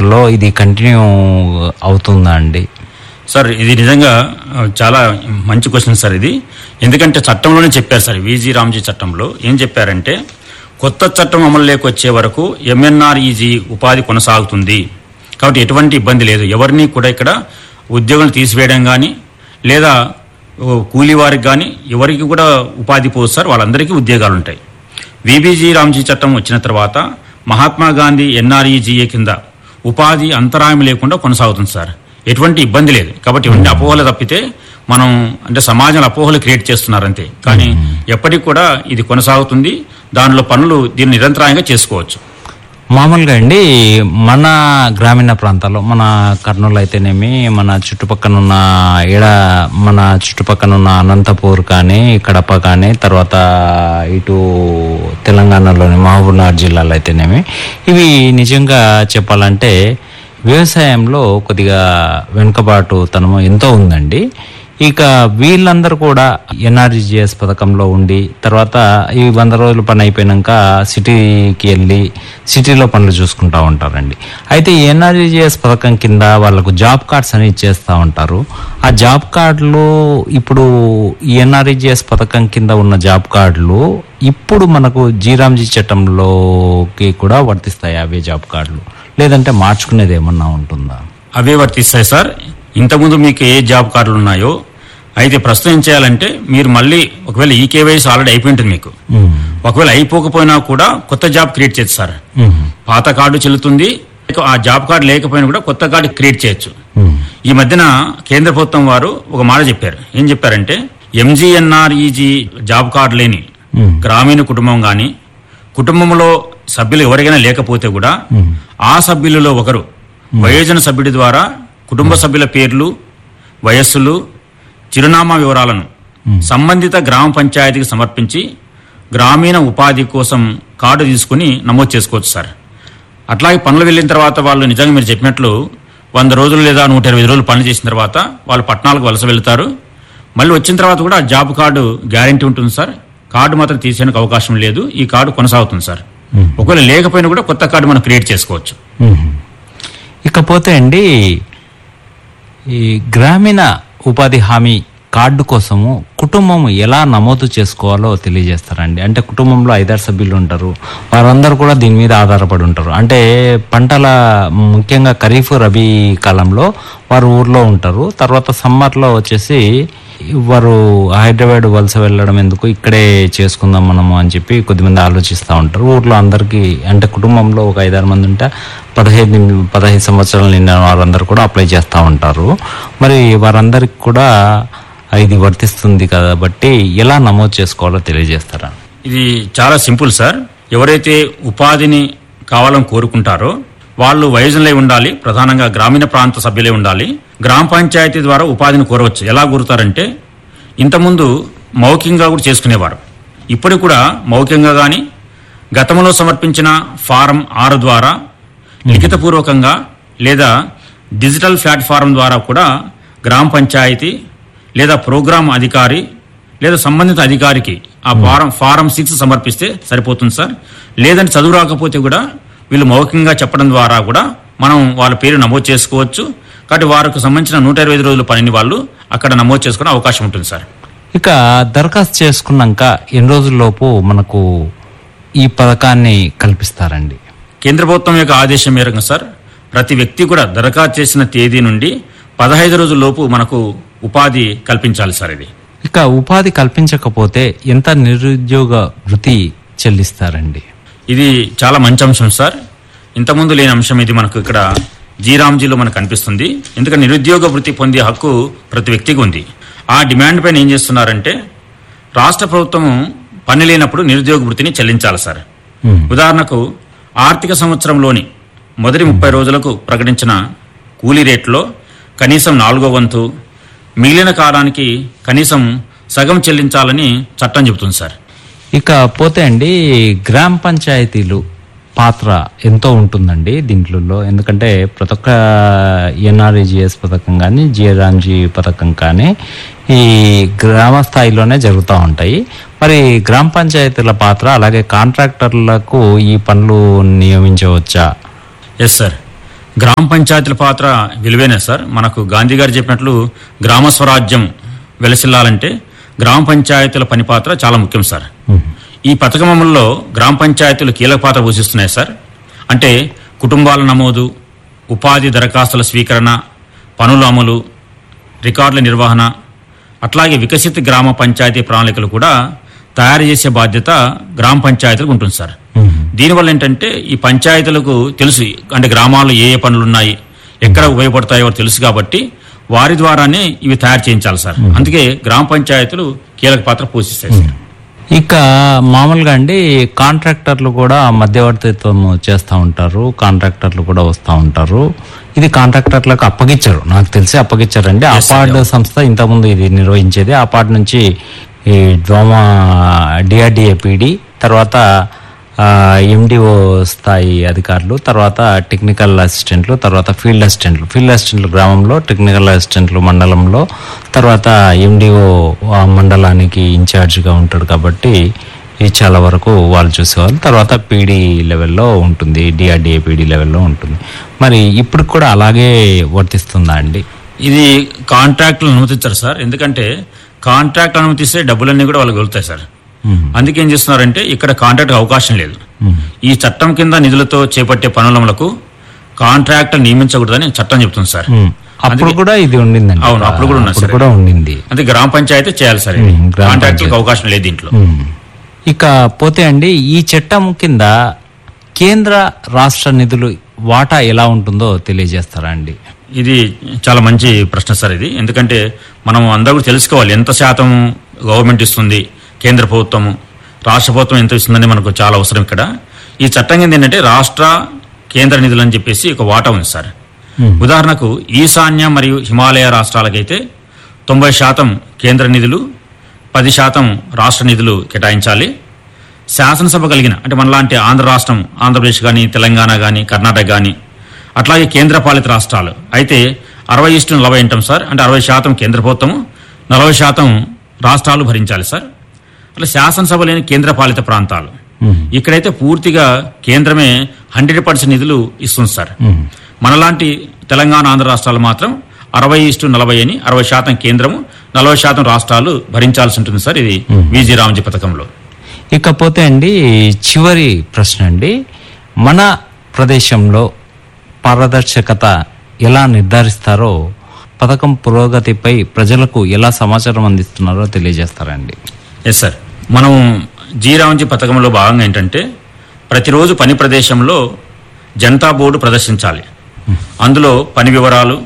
లో ఇది కంటిన్యూ అవుతుందా అండి సార్ ఇది నిజంగా ఆ, చాలా మంచి క్వశ్చన్ సార్ ఇది ఎందుకంటే చట్టంలోనే చెప్పారు సార్ విజీ రామ్జీ చట్టంలో ఏం చెప్పారంటే కొత్త చట్టం అమలులోకి వచ్చే వరకు ఎంఎన్ఆర్ఈజీ ఉపాధి కొనసాగుతుంది కాబట్టి ఎటువంటి ఇబ్బంది లేదు ఎవరిని కూడా ఇక్కడ ఉద్యోగులు తీసివేయడం కానీ లేదా ఓ, కూలీ వారికి కానీ ఎవరికి కూడా ఉపాధి పోదు సార్ వాళ్ళందరికీ ఉద్యోగాలు ఉంటాయి విబీజీ రామ్జీ చట్టం వచ్చిన తర్వాత మహాత్మా గాంధీ ఎన్ఆర్ఈజీఏ కింద ఉపాధి అంతరాయం లేకుండా కొనసాగుతుంది సార్ ఎటువంటి ఇబ్బంది లేదు కాబట్టి ఇవన్నీ అపోహలు తప్పితే మనం అంటే సమాజంలో అపోహలు క్రియేట్ చేస్తున్నారు అంతే కానీ ఎప్పటికి కూడా ఇది కొనసాగుతుంది దానిలో పనులు దీన్ని నిరంతరాయంగా చేసుకోవచ్చు మామూలుగా అండి మన గ్రామీణ ప్రాంతాల్లో మన కర్నూలు అయితేనేమి మన చుట్టుపక్కన ఉన్న ఈడ మన చుట్టుపక్కన ఉన్న అనంతపూర్ కానీ కడప కానీ తర్వాత ఇటు తెలంగాణలోని మహబూబ్నగర్ జిల్లాలో అయితేనేమి ఇవి నిజంగా చెప్పాలంటే వ్యవసాయంలో కొద్దిగా వెనుకబాటు తనము ఎంతో ఉందండి ఇక వీళ్ళందరూ కూడా ఎన్ఆర్జిఎస్ పథకంలో ఉండి తర్వాత ఈ వంద రోజుల పని అయిపోయినాక సిటీకి వెళ్ళి సిటీలో పనులు చూసుకుంటా ఉంటారండి అయితే ఈ ఎన్ఆర్జిఎస్ పథకం కింద వాళ్ళకు జాబ్ కార్డ్స్ అని ఇచ్చేస్తూ ఉంటారు ఆ జాబ్ కార్డులు ఇప్పుడు ఈ ఎన్ఆర్జిఎస్ పథకం కింద ఉన్న జాబ్ కార్డులు ఇప్పుడు మనకు జీరాంజీ చట్టంలోకి కూడా వర్తిస్తాయి అవే జాబ్ కార్డులు లేదంటే మార్చుకునేది ఏమన్నా ఉంటుందా అవే వర్తిస్తాయి సార్ ఇంతకుముందు మీకు ఏ జాబ్ కార్డులు ఉన్నాయో అయితే ప్రస్తుతం ఏం చేయాలంటే మీరు మళ్ళీ ఒకవేళ ఈ కేవైసీ ఆల్రెడీ అయిపోయి ఉంటుంది మీకు ఒకవేళ అయిపోకపోయినా కూడా కొత్త జాబ్ క్రియేట్ చేయొచ్చు సార్ పాత కార్డు చెల్లుతుంది ఆ జాబ్ కార్డు లేకపోయినా కూడా కొత్త కార్డు క్రియేట్ చేయొచ్చు ఈ మధ్యన కేంద్ర ప్రభుత్వం వారు ఒక మాట చెప్పారు ఏం చెప్పారంటే ఎంజీఎన్ఆర్ఈజీ జాబ్ కార్డు లేని గ్రామీణ కుటుంబం కానీ కుటుంబంలో సభ్యులు ఎవరికైనా లేకపోతే కూడా ఆ సభ్యులలో ఒకరు వయోజన సభ్యుడి ద్వారా కుటుంబ సభ్యుల పేర్లు వయస్సులు చిరునామా వివరాలను సంబంధిత గ్రామ పంచాయతీకి సమర్పించి గ్రామీణ ఉపాధి కోసం కార్డు తీసుకుని నమోదు చేసుకోవచ్చు సార్ అట్లాగే పనులు వెళ్ళిన తర్వాత వాళ్ళు నిజంగా మీరు చెప్పినట్లు వంద రోజులు లేదా నూట ఇరవై రోజులు పనులు చేసిన తర్వాత వాళ్ళు పట్టణాలకు వలస వెళ్తారు మళ్ళీ వచ్చిన తర్వాత కూడా ఆ జాబ్ కార్డు గ్యారంటీ ఉంటుంది సార్ కార్డు మాత్రం తీసేందుకు అవకాశం లేదు ఈ కార్డు కొనసాగుతుంది సార్ ఒకవేళ లేకపోయినా కూడా కొత్త కార్డు మనం క్రియేట్ చేసుకోవచ్చు మ్మ్. ఇకపోతే అండి ఈ గ్రామీణ ఉపాధి హామీ కార్డు కోసము కుటుంబం ఎలా నమోదు చేసుకోవాలో తెలియజేస్తారండి అంటే కుటుంబంలో ఐదారు సభ్యులు ఉంటారు వారందరూ కూడా దీని మీద ఆధారపడి ఉంటారు అంటే పంటల ముఖ్యంగా ఖరీఫ్ రబీ కాలంలో వారు ఊర్లో ఉంటారు తర్వాత సమ్మర్లో వచ్చేసి వారు హైదరాబాద్ వలస వెళ్ళడం ఎందుకు ఇక్కడే చేసుకుందాం మనము అని చెప్పి కొద్దిమంది ఆలోచిస్తూ ఉంటారు ఊర్లో అందరికీ అంటే కుటుంబంలో ఒక ఐదారు మంది ఉంటే పదహైదు పదహైదు సంవత్సరాలు నిండిన వారందరూ కూడా అప్లై చేస్తూ ఉంటారు మరి వారందరికి కూడా ఇది వర్తిస్తుంది కాబట్టి ఎలా నమోదు చేసుకోవాలో తెలియజేస్తారా ఇది చాలా సింపుల్ సార్ ఎవరైతే ఉపాధిని కావాలని కోరుకుంటారో వాళ్ళు వయోజనులై ఉండాలి ప్రధానంగా గ్రామీణ ప్రాంత సభ్యులై ఉండాలి గ్రామ పంచాయతీ ద్వారా ఉపాధిని కోరవచ్చు ఎలా కోరుతారంటే ఇంతకుముందు మౌఖికంగా కూడా చేసుకునేవారు ఇప్పుడు కూడా మౌఖికంగా కానీ గతంలో సమర్పించిన ఫారం ఆరు ద్వారా లిఖితపూర్వకంగా లేదా డిజిటల్ ప్లాట్ఫారం ద్వారా కూడా గ్రామ పంచాయతీ లేదా ప్రోగ్రామ్ అధికారి లేదా సంబంధిత అధికారికి ఆ ఫారం ఫారం సిక్స్ సమర్పిస్తే సరిపోతుంది సార్ లేదంటే చదువు రాకపోతే కూడా వీళ్ళు మౌఖికంగా చెప్పడం ద్వారా కూడా మనం వాళ్ళ పేరు నమోదు చేసుకోవచ్చు కాబట్టి వారికి సంబంధించిన నూట ఇరవై ఐదు రోజుల పనిని వాళ్ళు అక్కడ నమోదు చేసుకునే అవకాశం ఉంటుంది సార్ ఇక దరఖాస్తు చేసుకున్నాక ఎన్ని రోజుల్లోపు మనకు ఈ పథకాన్ని కల్పిస్తారండి కేంద్ర ప్రభుత్వం యొక్క ఆదేశం మేరకు సార్ ప్రతి వ్యక్తి కూడా దరఖాస్తు చేసిన తేదీ నుండి పదహైదు రోజుల లోపు మనకు ఉపాధి కల్పించాలి సార్ ఇది ఇక ఉపాధి కల్పించకపోతే ఎంత నిరుద్యోగ వృత్తి చెల్లిస్తారండి ఇది చాలా మంచి అంశం సార్ ఇంతకుముందు లేని అంశం ఇది మనకు ఇక్కడ జీరామ్జీలో మనకు కనిపిస్తుంది ఎందుకంటే నిరుద్యోగ వృత్తి పొందే హక్కు ప్రతి వ్యక్తికి ఉంది ఆ డిమాండ్ పైన ఏం చేస్తున్నారంటే రాష్ట్ర ప్రభుత్వం పని లేనప్పుడు నిరుద్యోగ వృత్తిని చెల్లించాలి సార్ మ్మ్. ఉదాహరణకు ఆర్థిక సంవత్సరంలోని మొదటి ముప్పై రోజులకు ప్రకటించిన కూలీ రేట్లో కనీసం నాలుగో వంతు మిగిలిన కాలానికి కనీసం సగం చెల్లించాలని చట్టం చెబుతుంది సార్ ఇక పోతే అండి గ్రామ పంచాయతీలు పాత్ర ఎంతో ఉంటుందండి దీంట్లో ఎందుకంటే ప్రతి ఒక్క ఎన్ఆర్ఈజిఎస్ పథకం కానీ జిఆర్ఆన్జీ పథకం కానీ ఈ గ్రామ స్థాయిలోనే జరుగుతూ ఉంటాయి మరి గ్రామ పంచాయతీల పాత్ర అలాగే కాంట్రాక్టర్లకు ఈ పనులు నియమించవచ్చా ఎస్ సార్ గ్రామ పంచాయతీల పాత్ర విలువైన సార్ మనకు గాంధీ గారు చెప్పినట్లు గ్రామ స్వరాజ్యం వెలసిల్లాలంటే గ్రామ పంచాయతీల పని పాత్ర చాలా ముఖ్యం సార్ ఈ పథకం అమలులో గ్రామ పంచాయతీలు కీలక పాత్ర పోషిస్తున్నాయి సార్ అంటే కుటుంబాల నమోదు ఉపాధి దరఖాస్తుల స్వీకరణ పనుల అమలు రికార్డుల నిర్వహణ అట్లాగే వికసిత గ్రామ పంచాయతీ ప్రణాళికలు కూడా తయారు చేసే బాధ్యత గ్రామ పంచాయతీలకు ఉంటుంది సార్ దీనివల్ల ఏంటంటే ఈ పంచాయతీలకు తెలుసు అంటే గ్రామాల్లో ఏ ఏ పనులు ఉన్నాయి ఎక్కడ ఉపయోగపడతాయో తెలుసు కాబట్టి వారి ద్వారానే ఇవి తయారు చేయించాలి సార్ అందుకే గ్రామ పంచాయతీలు కీలక పాత్ర పోషిస్తాయి సార్ ఇక మామూలుగా అండి కాంట్రాక్టర్లు కూడా మధ్యవర్తిత్వం చేస్తూ ఉంటారు కాంట్రాక్టర్లు కూడా వస్తూ ఉంటారు ఇది కాంట్రాక్టర్లకు అప్పగించారు నాకు తెలిసి అప్పగించారండి అపార్డ్ సంస్థ ఇంతకుముందు ఇది నిర్వహించేది అపార్డ్ నుంచి ఈ డ్వామా డిఆర్డిఏపిడి తర్వాత ఎండిఓ స్థాయి అధికారులు తర్వాత టెక్నికల్ అసిస్టెంట్లు తర్వాత ఫీల్డ్ అసిస్టెంట్లు ఫీల్డ్ అసిస్టెంట్లు గ్రామంలో టెక్నికల్ అసిస్టెంట్లు మండలంలో తర్వాత ఎండిఓ మండలానికి ఇన్ఛార్జ్గా ఉంటాడు కాబట్టి ఇది చాలా వరకు వాళ్ళు చూసేవాళ్ళు తర్వాత పీడీ లెవెల్లో ఉంటుంది డిఆర్డిఏ పీడీ లెవెల్లో ఉంటుంది మరి ఇప్పుడు కూడా అలాగే వర్తిస్తుందా అండి ఇది కాంట్రాక్టులు అనుమతించారు సార్ ఎందుకంటే కాంట్రాక్ట్ అనుమతిస్తే డబ్బులన్నీ కూడా వాళ్ళకి వెళ్తాయి సార్ అందుకే ఏం చేస్తున్నారంటే ఇక్కడ కాంట్రాక్ట్ అవకాశం లేదు ఈ చట్టం కింద నిధులతో చేపట్టే పనులకు కాంట్రాక్ట్ నియమించకూడదని చట్టం చెప్తుంది సార్ ఉమ్. అప్పుడు కూడా ఇది ఉండిందండి అవును, అప్పుడు కూడా ఉన్నది అప్పుడు సరే. కూడా ఉండింది అంటే గ్రామ పంచాయతీ చేయాలి సార్ ఇది ఉమ్, గ్రామ కాంట్రాక్టులకు పంచాయతీ. అవకాశం లేదు దీంట్లో ఉమ్. ఇక పోతే అండి ఈ చట్టం కింద కేంద్ర రాష్ట్ర నిధులు వాటా ఎలా ఉంటుందో తెలియజేస్తారా అండి ఇది చాలా మంచి ప్రశ్న సార్ ఇది ఎందుకంటే మనం అందరూ కూడా తెలుసుకోవాలి ఎంత శాతం గవర్నమెంట్ ఇస్తుంది కేంద్ర ప్రభుత్వము రాష్ట్ర ప్రభుత్వం ఎంత ఇస్తుందని మనకు చాలా అవసరం ఇక్కడ ఈ చట్టం కింద ఏంటంటే రాష్ట్ర కేంద్ర నిధులు అని చెప్పేసి ఒక వాటా ఉంది సార్ ఉదాహరణకు ఈశాన్య మరియు హిమాలయ రాష్ట్రాలకైతే తొంభై శాతం కేంద్ర నిధులు పది శాతం రాష్ట్ర నిధులు కేటాయించాలి శాసనసభ కలిగిన అంటే మనలాంటి ఆంధ్ర రాష్ట్రం ఆంధ్రప్రదేశ్ కానీ తెలంగాణ కానీ కర్ణాటక కానీ అట్లాగే కేంద్రపాలిత రాష్ట్రాలు అయితే అరవై ఇష్టు నలభై అంటాం సార్ అంటే అరవై శాతం కేంద్ర ప్రభుత్వము నలభై శాతం రాష్ట్రాలు భరించాలి సార్ అట్లా శాసనసభ లేని కేంద్రపాలిత ప్రాంతాలు ఇక్కడైతే పూర్తిగా కేంద్రమే హండ్రెడ్ పర్సెంట్ నిధులు ఇస్తుంది సార్ మనలాంటి తెలంగాణ ఆంధ్ర రాష్ట్రాలు మాత్రం అరవై ఇష్టు నలభై అని అరవై శాతం కేంద్రము నలభై శాతం రాష్ట్రాలు భరించాల్సి ఉంటుంది సార్ ఇది విజీ రామ్జీ పథకంలో ఇకపోతే అండి చివరి ప్రశ్న అండి మన ప్రదేశంలో పారదర్శకత ఎలా నిర్ధారిస్తారో పథకం పురోగతిపై ప్రజలకు ఎలా సమాచారం అందిస్తున్నారో తెలియజేస్తారండి ఎస్ సార్ మనం జీ రామ్జీ పథకంలో భాగంగా ఏంటంటే ప్రతిరోజు పని ప్రదేశంలో జనతా బోర్డు ప్రదర్శించాలి అందులో పని వివరాలు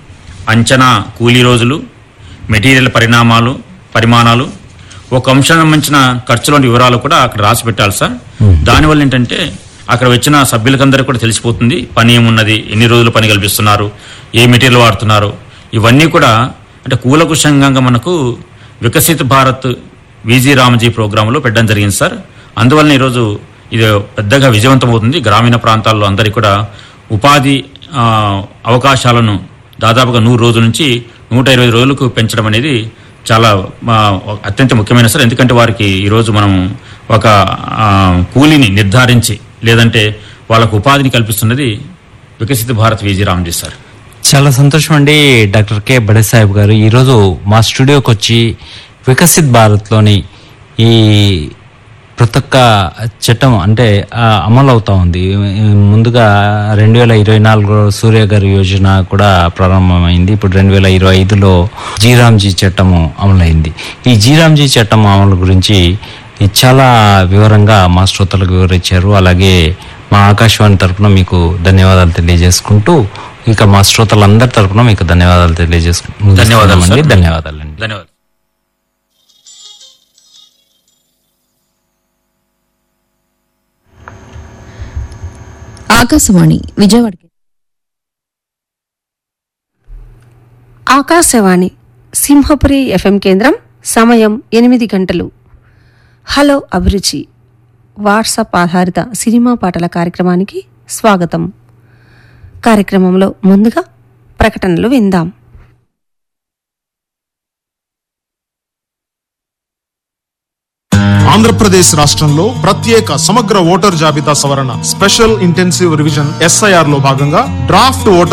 అంచనా కూలీ రోజులు మెటీరియల్ పరిణామాలు పరిమాణాలు ఒక అంశం సంబంధించిన ఖర్చులోని వివరాలు కూడా అక్కడ రాసి పెట్టాలి సార్ దానివల్ల ఏంటంటే అక్కడ వచ్చిన సభ్యులకందరికీ కూడా తెలిసిపోతుంది పని ఏమున్నది ఎన్ని రోజులు పని కల్పిస్తున్నారు ఏ మెటీరియల్ వాడుతున్నారు ఇవన్నీ కూడా అంటే కూలకుశంగా మనకు వికసిత్ భారత్ విజీ రామజీ ప్రోగ్రాంలో పెట్టడం జరిగింది సార్ అందువలన ఈరోజు ఇది పెద్దగా విజయవంతమవుతుంది గ్రామీణ ప్రాంతాల్లో అందరికీ కూడా ఉపాధి ఆ, అవకాశాలను దాదాపుగా నూరు రోజుల నుంచి నూట ఇరవై రోజులకు పెంచడం అనేది చాలా ఆ, అత్యంత ముఖ్యమైన సార్ ఎందుకంటే వారికి ఈరోజు మనం ఒక ఆ, కూలీని నిర్ధారించి లేదంటే వాళ్ళకు ఉపాధిని కల్పిస్తున్నది వికసిత భారత్ విజీ రామ్జీ సార్ చాలా సంతోషం అండి డాక్టర్ కె బడే సాహెబ్ గారు ఈరోజు మా స్టూడియోకి వచ్చి వికసిత్ భారత్లోని ఈ ప్రతి ఒక్క చట్టం అంటే ఆ, అమలు అవుతా ఉంది ఈ ముందుగా రెండు వేల ఇరవై నాలుగులో సూర్య గారి యోజన కూడా ప్రారంభమైంది ఇప్పుడు రెండు వేల ఇరవై ఐదులో జీరామ్జీ చట్టము అమలైంది ఈ జీరామ్జీ చట్టం అమలు గురించి ఈ చాలా వివరంగా మా శ్రోతలకు వివరించారు అలాగే మా ఆకాశవాణి తరపున మీకు ధన్యవాదాలు తెలియజేసుకుంటూ ఇక మా శ్రోతలందరి తరపున మీకు ధన్యవాదాలు తెలియజేసుకుంటూ ధన్యవాదాలు సార్. ధన్యవాదాలండి ధన్యవాదాలు ఆకాశవాణి విజయవాడ ఆకాశవాణి సింహపురి ఎఫ్ఎం కేంద్రం సమయం ఎనిమిది గంటలు హలో అభిరుచి వాట్సాప్ ఆధారిత సినిమా పాటల కార్యక్రమానికి స్వాగతం కార్యక్రమంలో ముందుగా ప్రకటనలు విందాం ఆంధ్రప్రదేశ్ రాష్ట్రంలో ప్రత్యేక సమగ్ర ఓటర్ జాబితా సవరణ స్పెషల్ ఇంటెన్సివ్ రివిజన్ ఎస్ఐఆర్ లో భాగంగా డ్రాఫ్ట్ ఓటర్